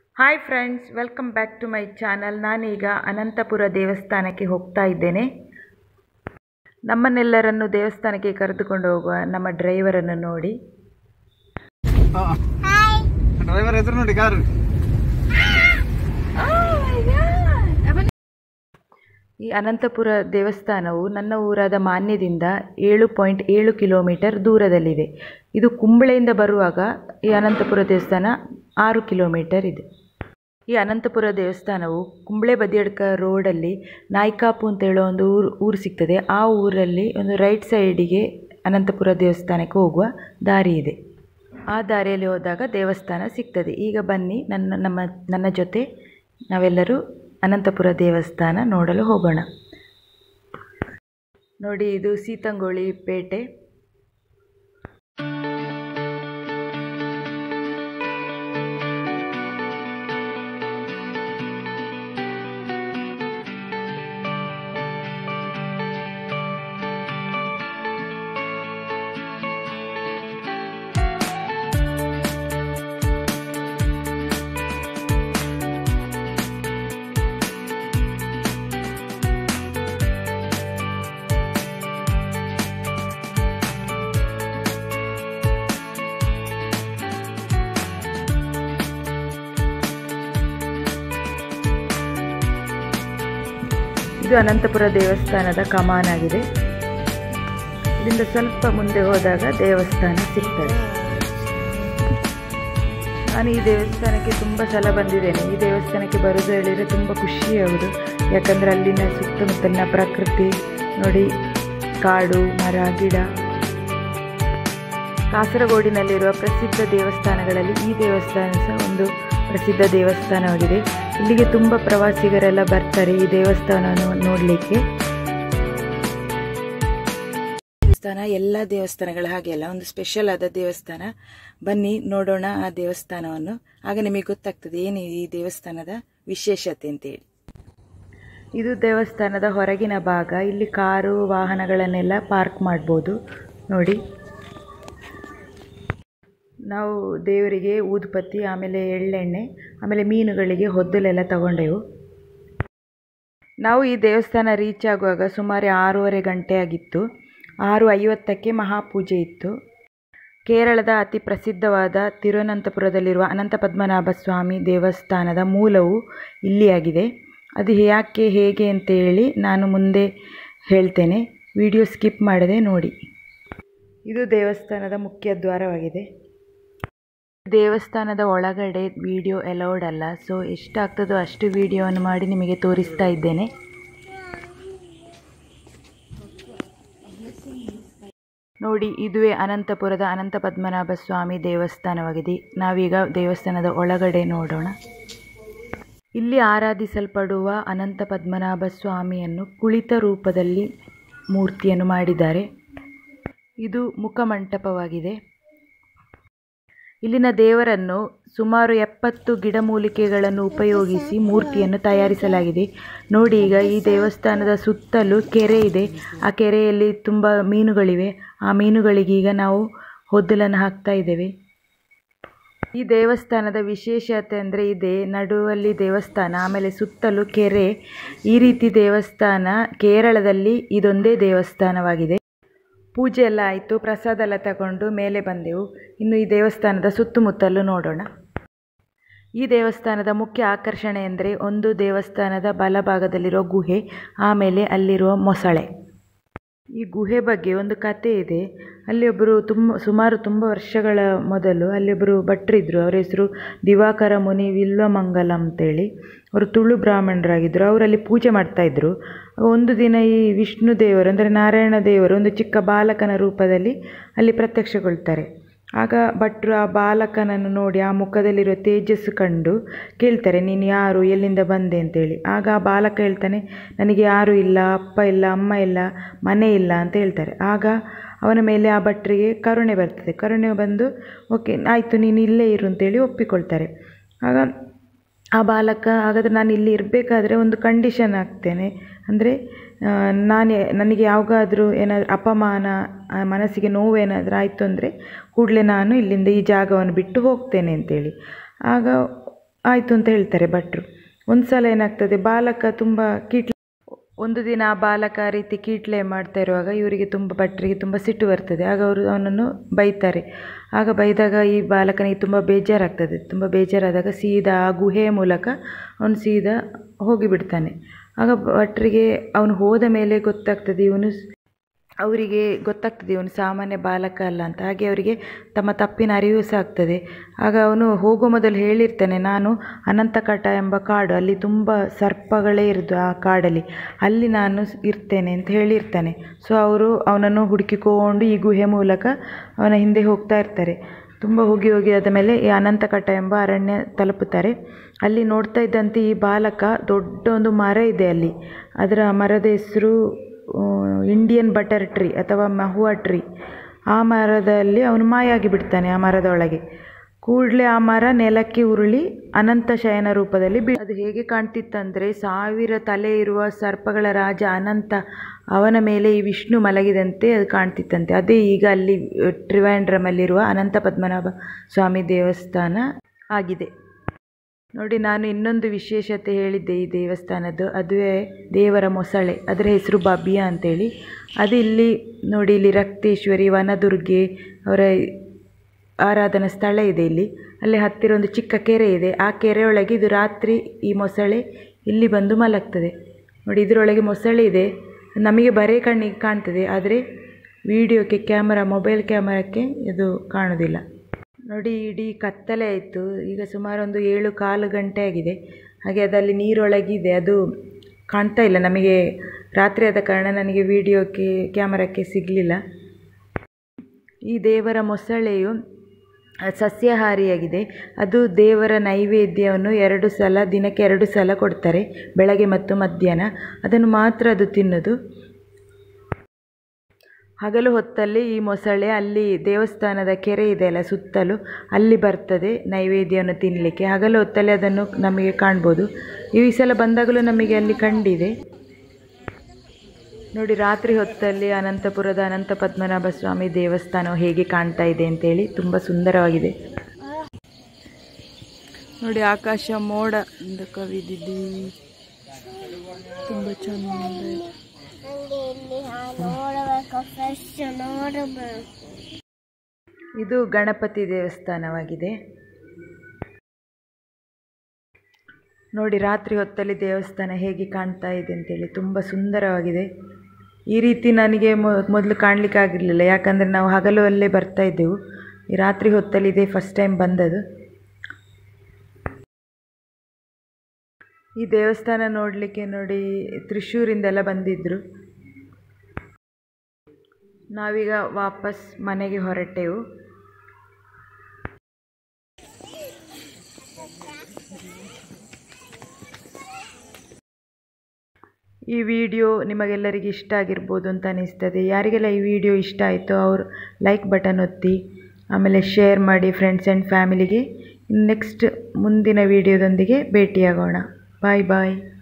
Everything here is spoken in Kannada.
hi friends welcome back to my channel ನಾನೀಗ ಅನಂತಪುರ ದೇವಸ್ಥಾನಕ್ಕೆ ಹೋಗ್ತಾ ಇದ್ದೇನೆ ನಮ್ಮನ್ನೆಲ್ಲರನ್ನು ದೇವಸ್ಥಾನಕ್ಕೆ ಕರೆದುಕೊಂಡು ಹೋಗುವ ನಮ್ಮ ಡ್ರೈವರನ್ನು ನೋಡಿ ಡ್ರೈವರ್ ಎದುರು ನೋಡಿ ಕಾರು ಈ ಅನಂತಪುರ ದೇವಸ್ಥಾನವು ನನ್ನ ಊರಾದ ಮಾನ್ಯದಿಂದ ಏಳು ಪಾಯಿಂಟ್ ಏಳು ಕಿಲೋಮೀಟರ್ ದೂರದಲ್ಲಿದೆ ಇದು ಕುಂಬಳೆಯಿಂದ ಬರುವಾಗ ಈ ಅನಂತಪುರ ದೇವಸ್ಥಾನ ಆರು ಕಿಲೋಮೀಟರ್ ಇದೆ ಈ ಅನಂತಪುರ ದೇವಸ್ಥಾನವು ಕುಂಬಳೆ ಬದಿಯಡ್ಕ ರೋಡಲ್ಲಿ ನಾಯ್ಕಾಪು ಅಂತ ಹೇಳೋ ಒಂದು ಊರು ಊರು ಸಿಗ್ತದೆ ಆ ಊರಲ್ಲಿ ಒಂದು ರೈಟ್ ಸೈಡಿಗೆ ಅನಂತಪುರ ದೇವಸ್ಥಾನಕ್ಕೆ ಹೋಗುವ ದಾರಿ ಇದೆ ಆ ದಾರಿಯಲ್ಲಿ ಹೋದಾಗ ದೇವಸ್ಥಾನ ಸಿಗ್ತದೆ ಈಗ ಬನ್ನಿ ನನ್ನ ನಮ್ಮ ನನ್ನ ಜೊತೆ ನಾವೆಲ್ಲರೂ ಅನಂತಪುರ ದೇವಸ್ಥಾನ ನೋಡಲು ಹೋಗೋಣ ನೋಡಿ ಇದು ಸೀತಂಗೋಳಿ ಪೇಟೆ ಇದು ಅನಂತಪುರ ದೇವಸ್ಥಾನದ ಕಮಾನಾಗಿದೆ ಇಲ್ಲಿಂದ ಸ್ವಲ್ಪ ಮುಂದೆ ಹೋದಾಗ ದೇವಸ್ಥಾನ ಸಿಗ್ತದೆ ನಾನು ಈ ದೇವಸ್ಥಾನಕ್ಕೆ ತುಂಬ ಸಲ ಬಂದಿದ್ದೇನೆ ಈ ದೇವಸ್ಥಾನಕ್ಕೆ ಬರೋದು ಹೇಳಿದರೆ ತುಂಬ ಖುಷಿಯಾಗುವುದು ಯಾಕಂದರೆ ಅಲ್ಲಿನ ಸುತ್ತಮುತ್ತಲಿನ ಪ್ರಕೃತಿ ನೋಡಿ ಕಾಡು ಮರ ಗಿಡ ಕಾಸರಗೋಡಿನಲ್ಲಿರುವ ಪ್ರಸಿದ್ಧ ದೇವಸ್ಥಾನಗಳಲ್ಲಿ ಈ ದೇವಸ್ಥಾನ ಸಹ ಒಂದು ಪ್ರಸಿದ್ಧ ದೇವಸ್ಥಾನವಾಗಿದೆ ಇಲ್ಲಿಗೆ ತುಂಬ ಪ್ರವಾಸಿಗರೆಲ್ಲ ಬರ್ತಾರೆ ಈ ದೇವಸ್ಥಾನವನ್ನು ನೋಡಲಿಕ್ಕೆ ದೇವಸ್ಥಾನ ಎಲ್ಲ ದೇವಸ್ಥಾನಗಳ ಹಾಗೆ ಅಲ್ಲ ಒಂದು ಸ್ಪೆಷಲ್ ಆದ ದೇವಸ್ಥಾನ ಬನ್ನಿ ನೋಡೋಣ ಆ ದೇವಸ್ಥಾನವನ್ನು ಆಗ ನಿಮಗೆ ಗೊತ್ತಾಗ್ತದೆ ಏನು ಈ ದೇವಸ್ಥಾನದ ವಿಶೇಷತೆ ಅಂತೇಳಿ ಇದು ದೇವಸ್ಥಾನದ ಹೊರಗಿನ ಭಾಗ ಇಲ್ಲಿ ಕಾರು ವಾಹನಗಳನ್ನೆಲ್ಲ ಪಾರ್ಕ್ ಮಾಡ್ಬೋದು ನೋಡಿ ನಾವು ದೇವರಿಗೆ ಊದುಪತ್ತಿ ಆಮೇಲೆ ಎಳ್ಳೆಣ್ಣೆ ಆಮೇಲೆ ಮೀನುಗಳಿಗೆ ಹೊದ್ದಲೆಲ್ಲ ತಗೊಂಡೆವು ನಾವು ಈ ದೇವಸ್ಥಾನ ರೀಚ್ ಆಗುವಾಗ ಸುಮಾರು ಆರೂವರೆ ಗಂಟೆ ಆಗಿತ್ತು ಆರು ಐವತ್ತಕ್ಕೆ ಮಹಾಪೂಜೆ ಇತ್ತು ಕೇರಳದ ಅತಿ ಪ್ರಸಿದ್ಧವಾದ ತಿರುವನಂತಪುರದಲ್ಲಿರುವ ಅನಂತ ಪದ್ಮನಾಭ ಸ್ವಾಮಿ ದೇವಸ್ಥಾನದ ಮೂಲವು ಇಲ್ಲಿಯಾಗಿದೆ ಅದು ಯಾಕೆ ಹೇಗೆ ಅಂತೇಳಿ ನಾನು ಮುಂದೆ ಹೇಳ್ತೇನೆ ವಿಡಿಯೋ ಸ್ಕಿಪ್ ಮಾಡದೆ ನೋಡಿ ಇದು ದೇವಸ್ಥಾನದ ಮುಖ್ಯ ದ್ವಾರವಾಗಿದೆ ದೇವಸ್ಥಾನದ ಒಳಗಡೆ ವಿಡಿಯೋ ಅಲೌಡ್ ಅಲ್ಲ ಸೊ ಎಷ್ಟಾಗ್ತದೋ ಅಷ್ಟು ವಿಡಿಯೋವನ್ನು ಮಾಡಿ ನಿಮಗೆ ತೋರಿಸ್ತಾ ಇದ್ದೇನೆ ನೋಡಿ ಇದುವೇ ಅನಂತಪುರದ ಅನಂತ ಪದ್ಮನಾಭ ಸ್ವಾಮಿ ದೇವಸ್ಥಾನವಾಗಿದೆ ನಾವೀಗ ದೇವಸ್ಥಾನದ ಒಳಗಡೆ ನೋಡೋಣ ಇಲ್ಲಿ ಆರಾಧಿಸಲ್ಪಡುವ ಅನಂತ ಪದ್ಮನಾಭ ಸ್ವಾಮಿಯನ್ನು ಕುಳಿತ ರೂಪದಲ್ಲಿ ಮೂರ್ತಿಯನ್ನು ಮಾಡಿದ್ದಾರೆ ಇದು ಮುಖಮಂಟಪವಾಗಿದೆ ಇಲ್ಲಿನ ದೇವರನ್ನು ಸುಮಾರು ಎಪ್ಪತ್ತು ಗಿಡಮೂಲಿಕೆಗಳನ್ನು ಉಪಯೋಗಿಸಿ ಮೂರ್ತಿಯನ್ನು ತಯಾರಿಸಲಾಗಿದೆ ನೋಡಿ ಈಗ ಈ ದೇವಸ್ಥಾನದ ಸುತ್ತಲೂ ಕೆರೆ ಇದೆ ಆ ಕೆರೆಯಲ್ಲಿ ತುಂಬ ಮೀನುಗಳಿವೆ ಆ ಮೀನುಗಳಿಗೆ ಈಗ ನಾವು ಹೊದ್ದಲನ್ನು ಹಾಕ್ತಾ ಇದ್ದೇವೆ ಈ ದೇವಸ್ಥಾನದ ವಿಶೇಷತೆ ಅಂದರೆ ಇದೆ ನಡುವಲ್ಲಿ ದೇವಸ್ಥಾನ ಆಮೇಲೆ ಸುತ್ತಲೂ ಕೆರೆ ಈ ರೀತಿ ದೇವಸ್ಥಾನ ಕೇರಳದಲ್ಲಿ ಇದೊಂದೇ ದೇವಸ್ಥಾನವಾಗಿದೆ ಪೂಜೆ ಎಲ್ಲ ಆಯಿತು ಪ್ರಸಾದ ಎಲ್ಲ ತಗೊಂಡು ಮೇಲೆ ಬಂದೆವು ಇನ್ನು ಈ ದೇವಸ್ಥಾನದ ಸುತ್ತಮುತ್ತಲು ನೋಡೋಣ ಈ ದೇವಸ್ಥಾನದ ಮುಖ್ಯ ಆಕರ್ಷಣೆ ಅಂದರೆ ಒಂದು ದೇವಸ್ಥಾನದ ಬಲಭಾಗದಲ್ಲಿರೋ ಗುಹೆ ಆಮೇಲೆ ಅಲ್ಲಿರುವ ಮೊಸಳೆ ಈ ಗುಹೆ ಬಗ್ಗೆ ಒಂದು ಕತೆ ಇದೆ ಅಲ್ಲಿ ಒಬ್ಬರು ತುಂಬ ಸುಮಾರು ತುಂಬ ವರ್ಷಗಳ ಮೊದಲು ಅಲ್ಲಿ ಒಬ್ಬರು ಭಟ್ರಿದ್ರು ಅವರ ಹೆಸರು ದಿವಾಕರ ಮುನಿ ವಿಲ್ವಮಂಗಲ ಅಂತೇಳಿ ಅವರು ತುಳು ಬ್ರಾಹ್ಮಣರಾಗಿದ್ದರು ಅವರಲ್ಲಿ ಪೂಜೆ ಮಾಡ್ತಾಯಿದ್ರು ಒಂದು ದಿನ ಈ ವಿಷ್ಣು ದೇವರು ಅಂದರೆ ನಾರಾಯಣ ದೇವರು ಒಂದು ಚಿಕ್ಕ ಬಾಲಕನ ರೂಪದಲ್ಲಿ ಅಲ್ಲಿ ಪ್ರತ್ಯಕ್ಷಗೊಳ್ತಾರೆ ಆಗ ಭಟ್ರು ಆ ಬಾಲಕನನ್ನು ನೋಡಿ ಆ ಮುಖದಲ್ಲಿರೋ ತೇಜಸ್ಸು ಕಂಡು ಕೇಳ್ತಾರೆ ನೀನು ಯಾರು ಎಲ್ಲಿಂದ ಬಂದೆ ಅಂತೇಳಿ ಆಗ ಆ ಬಾಲಕ ಹೇಳ್ತಾನೆ ನನಗೆ ಯಾರೂ ಇಲ್ಲ ಅಪ್ಪ ಇಲ್ಲ ಅಮ್ಮ ಇಲ್ಲ ಮನೆ ಇಲ್ಲ ಅಂತ ಹೇಳ್ತಾರೆ ಆಗ ಅವನ ಮೇಲೆ ಆ ಭಟ್ರಿಗೆ ಕರುಣೆ ಬರ್ತದೆ ಕರುಣೆ ಬಂದು ಓಕೆ ಆಯಿತು ನೀನು ಇಲ್ಲೇ ಇರು ಅಂತೇಳಿ ಒಪ್ಪಿಕೊಳ್ತಾರೆ ಆಗ ಆ ಬಾಲಕ ಹಾಗಾದರೆ ನಾನು ಇಲ್ಲಿ ಇರಬೇಕಾದ್ರೆ ಒಂದು ಕಂಡೀಷನ್ ಹಾಕ್ತೇನೆ ಅಂದರೆ ನಾನು ನನಗೆ ಯಾವಾಗಾದರೂ ಏನಾದರೂ ಅಪಮಾನ ಆ, ಮನಸ್ಸಿಗೆ ನೋವೇನಾದರೂ ಆಯಿತು ಅಂದರೆ ಕೂಡಲೇ ನಾನು ಇಲ್ಲಿಂದ ಈ ಜಾಗವನ್ನು ಬಿಟ್ಟು ಹೋಗ್ತೇನೆ ಅಂತೇಳಿ ಆಗ ಆಯಿತು ಅಂತ ಹೇಳ್ತಾರೆ ಭಟ್ರು ಒಂದು ಸಲ ಏನಾಗ್ತದೆ ಬಾಲಕ ತುಂಬ ಕೀಟ್ಲೆ ಒಂದು ದಿನ ಆ ಬಾಲಕ ಆ ರೀತಿ ಕೀಟ್ಲೆ ಮಾಡ್ತಾ ಇರುವಾಗ ಇವರಿಗೆ ತುಂಬ ಭಟ್ರಿಗೆ ತುಂಬ ಸಿಟ್ಟು ಬರ್ತದೆ ಆಗ ಅವರು ಅವನನ್ನು ಬೈತಾರೆ ಆಗ ಬೈದಾಗ ಈ ಬಾಲಕನಿಗೆ ತುಂಬ ಬೇಜಾರಾಗ್ತದೆ ತುಂಬ ಬೇಜಾರಾದಾಗ ಸೀದಾ ಆ ಗುಹೆಯ ಮೂಲಕ ಅವನು ಸೀದಾ ಹೋಗಿಬಿಡ್ತಾನೆ ಆಗ ಭಟ್ರಿಗೆ ಅವನು ಹೋದ ಮೇಲೆ ಗೊತ್ತಾಗ್ತದೆ ಇವನು ಅವರಿಗೆ ಗೊತ್ತಾಗ್ತದೆ ಇವನು ಸಾಮಾನ್ಯ ಬಾಲಕ ಅಲ್ಲ ಅಂತ ಹಾಗೆ ಅವರಿಗೆ ತಮ್ಮ ತಪ್ಪಿನ ಅರಿವು ಸಹ ಆಗ್ತದೆ ಆಗ ಅವನು ಹೋಗೋ ಮೊದಲು ಹೇಳಿರ್ತಾನೆ ನಾನು ಅನಂತಕಟ ಎಂಬ ಕಾಡು ಅಲ್ಲಿ ತುಂಬ ಸರ್ಪಗಳೇ ಇರೋದು ಆ ಕಾಡಲ್ಲಿ ಅಲ್ಲಿ ನಾನು ಇರ್ತೇನೆ ಅಂತ ಹೇಳಿರ್ತಾನೆ ಸೊ ಅವರು ಅವನನ್ನು ಹುಡುಕಿಕೊಂಡು ಈ ಗುಹೆ ಮೂಲಕ ಅವನ ಹಿಂದೆ ಹೋಗ್ತಾ ಇರ್ತಾರೆ ತುಂಬ ಹೋಗಿ ಹೋಗಿ ಆದ ಮೇಲೆ ಈ ಅನಂತಕಟ ಎಂಬ ಅರಣ್ಯ ತಲುಪುತ್ತಾರೆ ಅಲ್ಲಿ ನೋಡ್ತಾ ಇದ್ದಂತೆ ಈ ಬಾಲಕ ದೊಡ್ಡ ಒಂದು ಮರ ಇದೆ ಅಲ್ಲಿ ಅದರ ಮರದ ಹೆಸರು ಇಂಡಿಯನ್ ಬಟರ್ ಟ್ರೀ ಅಥವಾ ಮಹುವಾ ಟ್ರೀ ಆ ಮರದಲ್ಲಿ ಅವನು ಮಾಯಾಗಿ ಬಿಡ್ತಾನೆ ಆ ಮರದೊಳಗೆ ಕೂಡಲೇ ಆ ಮರ ನೆಲಕ್ಕೆ ಉರುಳಿ ಅನಂತ ಶಯನ ರೂಪದಲ್ಲಿ ಬಿ ಅದು ಹೇಗೆ ಕಾಣ್ತಿತ್ತಂದರೆ ಸಾವಿರ ತಲೆ ಇರುವ ಸರ್ಪಗಳ ರಾಜ ಅನಂತ ಅವನ ಮೇಲೆ ಈ ವಿಷ್ಣು ಮಲಗಿದಂತೆ ಅದು ಕಾಣ್ತಿತ್ತಂತೆ ಅದೇ ಈಗ ಅಲ್ಲಿ ಟ್ರಿವಾಂಡ್ರಮಲ್ಲಿರುವ ಅನಂತ ಪದ್ಮನಾಭ ಸ್ವಾಮಿ ದೇವಸ್ಥಾನ ಆಗಿದೆ ನೋಡಿ ನಾನು ಇನ್ನೊಂದು ವಿಶೇಷತೆ ಹೇಳಿದ್ದೆ ಈ ದೇವಸ್ಥಾನದ್ದು ಅದುವೇ ದೇವರ ಮೊಸಳೆ ಅದರ ಹೆಸರು ಬಬಿಯಾ ಅಂತೇಳಿ ಅದು ಇಲ್ಲಿ ನೋಡಿ ಇಲ್ಲಿ ರಕ್ತೇಶ್ವರಿ ವನದುರ್ಗೆ ಅವರ ಆರಾಧನಾ ಸ್ಥಳ ಇದೆ ಇಲ್ಲಿ ಅಲ್ಲಿ ಹತ್ತಿರ ಒಂದು ಚಿಕ್ಕ ಕೆರೆ ಇದೆ ಆ ಕೆರೆಯೊಳಗೆ ಇದು ರಾತ್ರಿ ಈ ಮೊಸಳೆ ಇಲ್ಲಿ ಬಂದು ಮಲಗ್ತದೆ ನೋಡಿ ಇದರೊಳಗೆ ಮೊಸಳೆ ಇದೆ ನಮಗೆ ಬರೇ ಕಣ್ಣಿಗೆ ಕಾಣ್ತದೆ ಆದರೆ ವಿಡಿಯೋಕ್ಕೆ ಕ್ಯಾಮರಾ ಮೊಬೈಲ್ ಕ್ಯಾಮರಕ್ಕೆ ಇದು ಕಾಣೋದಿಲ್ಲ ನೋಡಿ ಇಡೀ ಕತ್ತಲೆ ಆಯಿತು ಈಗ ಸುಮಾರು ಒಂದು ಏಳು ಕಾಲು ಗಂಟೆ ಆಗಿದೆ ಹಾಗೆ ಅದಲ್ಲಿ ನೀರೊಳಗಿದೆ ಅದು ಕಾಣ್ತಾ ಇಲ್ಲ ನಮಗೆ ರಾತ್ರಿ ಆದ ಕಾರಣ ನನಗೆ ವಿಡಿಯೋಕ್ಕೆ ಕ್ಯಾಮರಕ್ಕೆ ಸಿಗಲಿಲ್ಲ ಈ ದೇವರ ಮೊಸಳೆಯು ಸಸ್ಯಾಹಾರಿಯಾಗಿದೆ ಅದು ದೇವರ ನೈವೇದ್ಯವನ್ನು ಎರಡು ಸಲ ದಿನಕ್ಕೆ ಎರಡು ಸಲ ಕೊಡ್ತಾರೆ ಬೆಳಗ್ಗೆ ಮತ್ತು ಮಧ್ಯಾಹ್ನ ಅದನ್ನು ಮಾತ್ರ ಅದು ತಿನ್ನೋದು ಹಗಲು ಹೊತ್ತಲ್ಲಿ ಈ ಮೊಸಳೆ ಅಲ್ಲಿ ದೇವಸ್ಥಾನದ ಕೆರೆ ಇದೆಯಲ್ಲ ಸುತ್ತಲೂ ಅಲ್ಲಿ ಬರ್ತದೆ ನೈವೇದ್ಯವನ್ನು ತಿನ್ನಲಿಕ್ಕೆ ಹಗಲು ಹೊತ್ತಲ್ಲಿ ಅದನ್ನು ನಮಗೆ ಕಾಣ್ಬೋದು ಈ ಸಲ ಬಂದಾಗಲೂ ನಮಗೆ ಅಲ್ಲಿ ಕಂಡಿದೆ ನೋಡಿ ರಾತ್ರಿ ಹೊತ್ತಲ್ಲಿ ಅನಂತಪುರದ ಅನಂತ ಪದ್ಮನಾಭ ಸ್ವಾಮಿ ದೇವಸ್ಥಾನವು ಹೇಗೆ ಕಾಣ್ತಾ ಇದೆ ಅಂತೇಳಿ ತುಂಬ ಸುಂದರವಾಗಿದೆ ನೋಡಿ ಆಕಾಶ ಮೋಡದಿಂದ ಕವಿದಿದೆ ತುಂಬ ಚೆಂದ ಇದು ಗಣಪತಿ ದೇವಸ್ಥಾನವಾಗಿದೆ ನೋಡಿ ರಾತ್ರಿ ಹೊತ್ತಲ್ಲಿ ದೇವಸ್ಥಾನ ಹೇಗೆ ಕಾಣ್ತಾ ಇದೆ ಅಂತೇಳಿ ತುಂಬ ಸುಂದರವಾಗಿದೆ ಈ ರೀತಿ ನನಗೆ ಮೊದಲು ಕಾಣಲಿಕ್ಕೆ ಆಗಿರಲಿಲ್ಲ ಯಾಕಂದರೆ ನಾವು ಹಗಲು ಅಲ್ಲೇ ಬರ್ತಾ ಇದ್ದೆವು ಈ ರಾತ್ರಿ ಹೊತ್ತಲ್ಲಿ ಇದೇ ಫಸ್ಟ್ ಟೈಮ್ ಬಂದದ್ದು ಈ ದೇವಸ್ಥಾನ ನೋಡಲಿಕ್ಕೆ ನೋಡಿ ತ್ರಿಶೂರಿಂದೆಲ್ಲ ಬಂದಿದ್ದರು ನಾವೀಗ ವಾಪಸ್ ಮನೆಗೆ ಹೊರಟೆವು ಈ ವಿಡಿಯೋ ನಿಮಗೆಲ್ಲರಿಗೆ ಇಷ್ಟ ಆಗಿರ್ಬೋದು ಅಂತ ಅನಿಸ್ತದೆ ಯಾರಿಗೆಲ್ಲ ಈ ವಿಡಿಯೋ ಇಷ್ಟ ಆಯಿತು ಅವರು ಲೈಕ್ ಬಟನ್ ಒತ್ತಿ ಆಮೇಲೆ ಶೇರ್ ಮಾಡಿ ಫ್ರೆಂಡ್ಸ್ ಆ್ಯಂಡ್ ಫ್ಯಾಮಿಲಿಗೆ ನೆಕ್ಸ್ಟ್ ಮುಂದಿನ ವಿಡಿಯೋದೊಂದಿಗೆ ಭೇಟಿಯಾಗೋಣ ಬಾಯ್ ಬಾಯ್